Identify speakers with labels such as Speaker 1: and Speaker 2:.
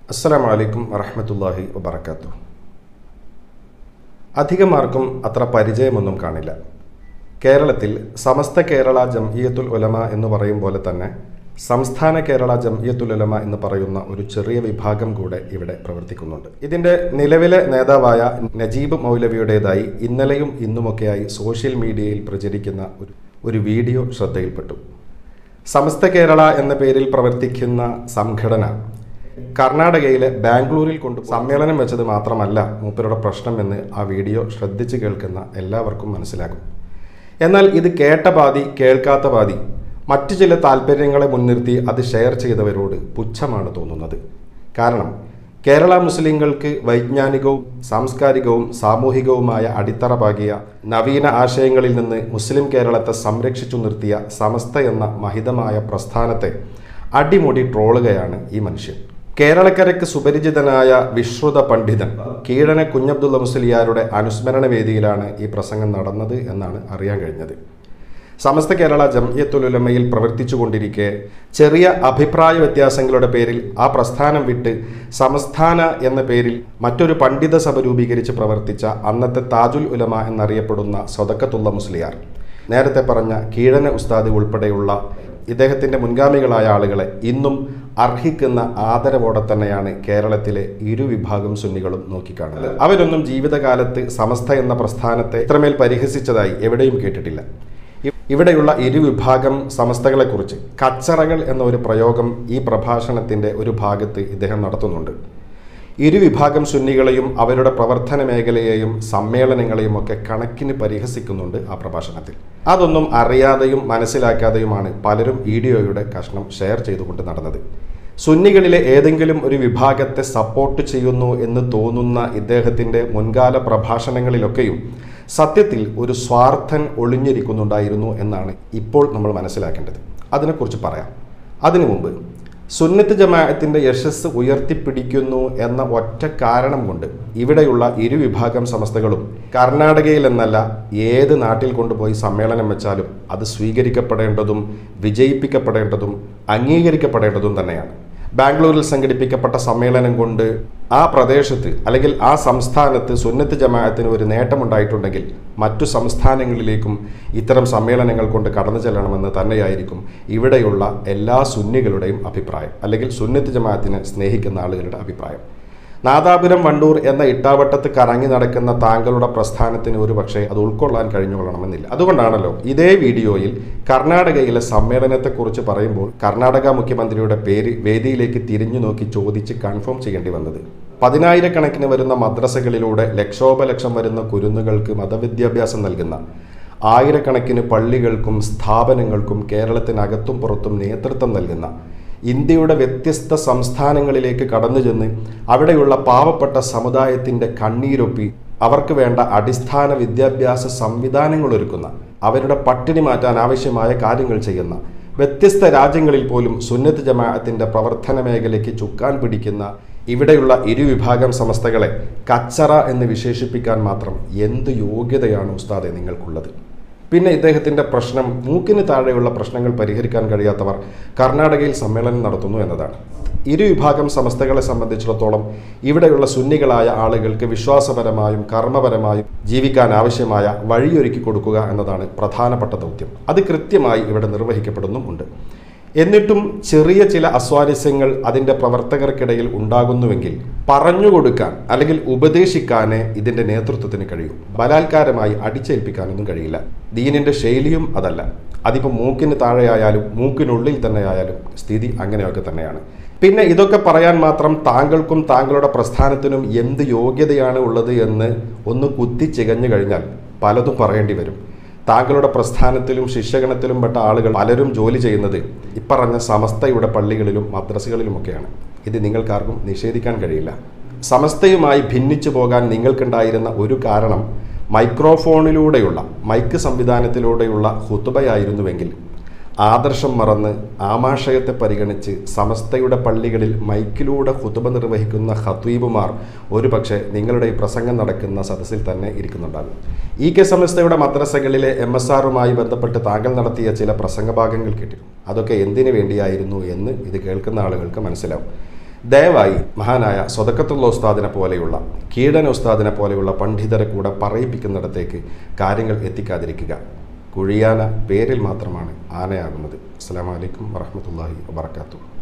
Speaker 1: അസ്സലാമു അലൈക്കും വറഹമത്തല്ലാഹി വബർക്കാത്തു അധികമാർക്കും അത്ര പരിചയമൊന്നും കാണില്ല കേരളത്തിൽ സമസ്ത കേരള ജംഇയത്തുൽ ഉലമ എന്ന് പറയും പോലെ തന്നെ സംസ്ഥാന കേരള ജംഇയത്തുൽ ഉലമ എന്ന് പറയുന്ന ഒരു ചെറിയ വിഭാഗം കൂടെ ഇവിടെ പ്രവർത്തിക്കുന്നുണ്ട് ഇതിൻ്റെ നിലവിലെ നേതാവായ നജീബ് മൗലവിയുടേതായി ഇന്നലെയും ഇന്നുമൊക്കെയായി സോഷ്യൽ മീഡിയയിൽ പ്രചരിക്കുന്ന ഒരു ഒരു വീഡിയോ ശ്രദ്ധയിൽപ്പെട്ടു സമസ്ത കേരള എന്ന പേരിൽ പ്രവർത്തിക്കുന്ന സംഘടന കർണാടകയിലെ ബാംഗ്ലൂരിൽ കൊണ്ട് സമ്മേളനം വെച്ചത് മാത്രമല്ല മൂപ്പരുടെ പ്രശ്നമെന്ന് ആ വീഡിയോ ശ്രദ്ധിച്ച് കേൾക്കുന്ന എല്ലാവർക്കും മനസ്സിലാകും എന്നാൽ ഇത് കേട്ട പാതി കേൾക്കാത്ത പാതി മറ്റു ചില താല്പര്യങ്ങളെ മുൻനിർത്തി അത് ഷെയർ ചെയ്തവരോട് പുച്ഛമാണ് തോന്നുന്നത് കാരണം കേരള മുസ്ലിങ്ങൾക്ക് വൈജ്ഞാനികവും സാംസ്കാരികവും സാമൂഹികവുമായ അടിത്തറ പാകിയ നവീന ആശയങ്ങളിൽ നിന്ന് മുസ്ലിം കേരളത്തെ സംരക്ഷിച്ചു നിർത്തിയ സമസ്ത എന്ന മഹിതമായ പ്രസ്ഥാനത്തെ അടിമുടി ട്രോളുകയാണ് ഈ മനുഷ്യൻ കേരളക്കരയ്ക്ക് സുപരിചിതനായ വിശ്രുത പണ്ഡിതൻ കീഴന കുഞ്ഞബ്ദുള്ള മുസ്ലിയാരുടെ അനുസ്മരണ വേദിയിലാണ് ഈ പ്രസംഗം നടന്നത് എന്നാണ് അറിയാൻ കഴിഞ്ഞത് സമസ്ത കേരള ജംഇയത്തുലുലമയിൽ പ്രവർത്തിച്ചു കൊണ്ടിരിക്കെ ചെറിയ അഭിപ്രായ വ്യത്യാസങ്ങളുടെ പേരിൽ ആ പ്രസ്ഥാനം വിട്ട് സംസ്ഥാന എന്ന പേരിൽ മറ്റൊരു പണ്ഡിത സഭ രൂപീകരിച്ച് പ്രവർത്തിച്ച അന്നത്തെ താജുൽ ഉലമ എന്നറിയപ്പെടുന്ന സ്വതക്കത്തുള്ള മുസ്ലിയാർ നേരത്തെ പറഞ്ഞ കീഴന ഉസ്താദ് ഉൾപ്പെടെയുള്ള ഇദ്ദേഹത്തിൻ്റെ മുൻഗാമികളായ ആളുകളെ ഇന്നും അർഹിക്കുന്ന ആദരവോടെ തന്നെയാണ് കേരളത്തിലെ ഇരുവിഭാഗം സുന്നികളും നോക്കിക്കാണുന്നത് അവരൊന്നും ജീവിതകാലത്ത് സമസ്ത എന്ന പ്രസ്ഥാനത്തെ ഇത്രമേൽ പരിഹസിച്ചതായി എവിടെയും കേട്ടിട്ടില്ല ഇവിടെയുള്ള ഇരുവിഭാഗം സമസ്തകളെക്കുറിച്ച് കച്ചറകൾ എന്ന ഒരു പ്രയോഗം ഈ പ്രഭാഷണത്തിൻ്റെ ഒരു ഭാഗത്ത് ഇദ്ദേഹം നടത്തുന്നുണ്ട് ഇരുവിഭാഗം സുന്നികളെയും അവരുടെ പ്രവർത്തന മേഖലയെയും സമ്മേളനങ്ങളെയും ഒക്കെ കണക്കിന് പരിഹസിക്കുന്നുണ്ട് ആ പ്രഭാഷണത്തിൽ അതൊന്നും അറിയാതെയും മനസ്സിലാക്കാതെയുമാണ് പലരും വീഡിയോയുടെ കഷ്ണം ഷെയർ ചെയ്തുകൊണ്ട് നടന്നത് സുന്നികളിലെ ഏതെങ്കിലും ഒരു വിഭാഗത്തെ സപ്പോർട്ട് ചെയ്യുന്നു എന്ന് തോന്നുന്ന ഇദ്ദേഹത്തിൻ്റെ മുൻകാല പ്രഭാഷണങ്ങളിലൊക്കെയും സത്യത്തിൽ ഒരു സ്വാർത്ഥൻ ഒളിഞ്ഞിരിക്കുന്നുണ്ടായിരുന്നു എന്നാണ് ഇപ്പോൾ നമ്മൾ മനസ്സിലാക്കേണ്ടത് അതിനെക്കുറിച്ച് പറയാം അതിനു മുമ്പ് സുന്നത്ത് ജമാഅത്തിൻ്റെ യശസ് ഉയർത്തിപ്പിടിക്കുന്നു എന്ന ഒറ്റ കാരണം കൊണ്ട് ഇവിടെയുള്ള ഇരുവിഭാഗം സംസ്ഥകളും കർണാടകയിൽ എന്നല്ല ഏത് നാട്ടിൽ കൊണ്ടുപോയി സമ്മേളനം വെച്ചാലും അത് സ്വീകരിക്കപ്പെടേണ്ടതും വിജയിപ്പിക്കപ്പെടേണ്ടതും അംഗീകരിക്കപ്പെടേണ്ടതും തന്നെയാണ് ബാംഗ്ലൂരിൽ സംഘടിപ്പിക്കപ്പെട്ട സമ്മേളനം കൊണ്ട് ആ പ്രദേശത്ത് അല്ലെങ്കിൽ ആ സംസ്ഥാനത്ത് സുന്നത്ത് ജമാഅത്തിന് ഒരു നേട്ടമുണ്ടായിട്ടുണ്ടെങ്കിൽ മറ്റു സംസ്ഥാനങ്ങളിലേക്കും ഇത്തരം സമ്മേളനങ്ങൾ കൊണ്ട് കടന്നു ചെല്ലണമെന്ന് തന്നെയായിരിക്കും ഇവിടെയുള്ള എല്ലാ സുന്നികളുടെയും അഭിപ്രായം അല്ലെങ്കിൽ സുന്നത്ത് ജമാഅത്തിനെ സ്നേഹിക്കുന്ന ആളുകളുടെ അഭിപ്രായം നാദാപുരം വണ്ടൂർ എന്ന ഇട്ടാവട്ടത്ത് കറങ്ങി നടക്കുന്ന താങ്കളുടെ പ്രസ്ഥാനത്തിന് ഒരു പക്ഷേ അത് ഉൾക്കൊള്ളാൻ കഴിഞ്ഞുകൊള്ളണമെന്നില്ല അതുകൊണ്ടാണല്ലോ ഇതേ വീഡിയോയിൽ കർണാടകയിലെ സമ്മേളനത്തെക്കുറിച്ച് പറയുമ്പോൾ കർണാടക മുഖ്യമന്ത്രിയുടെ പേര് വേദിയിലേക്ക് തിരിഞ്ഞു നോക്കി ചോദിച്ച് കൺഫേം ചെയ്യേണ്ടി വന്നത് പതിനായിരക്കണക്കിന് വരുന്ന മദ്രസകളിലൂടെ ലക്ഷോപലക്ഷം വരുന്ന കുരുന്നുകൾക്ക് മതവിദ്യാഭ്യാസം നൽകുന്ന ആയിരക്കണക്കിന് പള്ളികൾക്കും സ്ഥാപനങ്ങൾക്കും കേരളത്തിനകത്തും പുറത്തും നേതൃത്വം നൽകുന്ന ഇന്ത്യയുടെ വ്യത്യസ്ത സംസ്ഥാനങ്ങളിലേക്ക് കടന്നു ചെന്ന് അവിടെയുള്ള പാവപ്പെട്ട സമുദായത്തിൻ്റെ കണ്ണീരൊപ്പി അവർക്ക് വേണ്ട അടിസ്ഥാന വിദ്യാഭ്യാസ സംവിധാനങ്ങൾ ഒരുക്കുന്ന അവരുടെ പട്ടിണി മാറ്റാൻ ആവശ്യമായ കാര്യങ്ങൾ ചെയ്യുന്ന വ്യത്യസ്ത രാജ്യങ്ങളിൽ പോലും സുന്നത്ത് ജമാഅത്തിൻ്റെ പ്രവർത്തന മേഖലയ്ക്ക് ചുക്കാൻ പിടിക്കുന്ന ഇവിടെയുള്ള ഇരുവിഭാഗം സമസ്തകളെ കച്ചറ എന്ന് വിശേഷിപ്പിക്കാൻ മാത്രം എന്ത് യോഗ്യതയാണ് ഉസ്താദെ നിങ്ങൾക്കുള്ളത് പിന്നെ ഇദ്ദേഹത്തിൻ്റെ പ്രശ്നം മൂക്കിന് താഴെയുള്ള പ്രശ്നങ്ങൾ പരിഹരിക്കാൻ കഴിയാത്തവർ കർണാടകയിൽ സമ്മേളനം നടത്തുന്നു എന്നതാണ് ഇരുവിഭാഗം സമസ്തകളെ സംബന്ധിച്ചിടത്തോളം ഇവിടെയുള്ള സുന്നികളായ ആളുകൾക്ക് വിശ്വാസപരമായും കർമ്മപരമായും ജീവിക്കാൻ ആവശ്യമായ വഴിയൊരുക്കി കൊടുക്കുക എന്നതാണ് പ്രധാനപ്പെട്ട ദൗത്യം അത് കൃത്യമായി ഇവിടെ നിർവഹിക്കപ്പെടുന്നുമുണ്ട് എന്നിട്ടും ചെറിയ ചില അസ്വാരസ്യങ്ങൾ അതിൻ്റെ പ്രവർത്തകർക്കിടയിൽ ഉണ്ടാകുന്നുവെങ്കിൽ പറഞ്ഞുകൊടുക്കാൻ അല്ലെങ്കിൽ ഉപദേശിക്കാനേ ഇതിൻ്റെ നേതൃത്വത്തിന് കഴിയൂ ബലാത്കാരമായി അടിച്ചേൽപ്പിക്കാനൊന്നും കഴിയില്ല ദീനിൻ്റെ ശൈലിയും അതല്ല അതിപ്പോൾ മൂക്കിന് താഴെയായാലും മൂക്കിനുള്ളിൽ തന്നെ ആയാലും സ്ഥിതി അങ്ങനെയൊക്കെ തന്നെയാണ് പിന്നെ ഇതൊക്കെ പറയാൻ മാത്രം താങ്കൾക്കും താങ്കളുടെ പ്രസ്ഥാനത്തിനും എന്ത് യോഗ്യതയാണ് ഉള്ളത് എന്ന് ഒന്ന് കുത്തി ചികഞ്ഞു കഴിഞ്ഞാൽ പലതും പറയേണ്ടി വരും താങ്കളുടെ പ്രസ്ഥാനത്തിലും ശിഷ്യഗണത്തിലും പെട്ട ആളുകൾ പലരും ജോലി ചെയ്യുന്നത് ഇപ്പറഞ്ഞ സമസ്തയുടെ പള്ളികളിലും മദ്രസകളിലുമൊക്കെയാണ് ഇത് നിങ്ങൾക്കാർക്കും നിഷേധിക്കാൻ കഴിയില്ല സമസ്തയുമായി ഭിന്നിച്ചു പോകാൻ നിങ്ങൾക്കുണ്ടായിരുന്ന ഒരു കാരണം മൈക്രോഫോണിലൂടെയുള്ള മൈക്ക് സംവിധാനത്തിലൂടെയുള്ള ഹുത്തുബയായിരുന്നുവെങ്കിൽ ആദർശം മറന്ന് ആമാശയത്തെ പരിഗണിച്ച് സമസ്തയുടെ പള്ളികളിൽ മൈക്കിലൂടെ ഹുതുബ നിർവഹിക്കുന്ന ഹത്വീബുമാർ ഒരുപക്ഷെ നിങ്ങളുടെ ഈ പ്രസംഗം നടക്കുന്ന സദസ്സിൽ തന്നെ ഇരിക്കുന്നുണ്ടാകും ഇ കെ സമസ്തയുടെ മദ്രസകളിലെ എം എസ് ആറുമായി ബന്ധപ്പെട്ട് താങ്കൾ നടത്തിയ ചില പ്രസംഗഭാഗങ്ങൾ കേട്ടിരുന്നു അതൊക്കെ എന്തിനു വേണ്ടിയായിരുന്നു എന്ന് ഇത് കേൾക്കുന്ന ആളുകൾക്ക് മനസ്സിലാവും ദയവായി മഹാനായ സ്വതക്കത്തുള്ള ഉസ്താദിനെ പോലെയുള്ള കീടന ഉസ്താദിനെ പോലെയുള്ള പണ്ഡിതരെ കൂടെ പറയിപ്പിക്കുന്നിടത്തേക്ക് കാര്യങ്ങൾ എത്തിക്കാതിരിക്കുക കുഴിയാന പേരിൽ മാത്രമാണ് ആനയാകുന്നത് അസ്സാം വലൈക്കും വറഹമത്തല്ലാഹി വാബർക്കാത്തു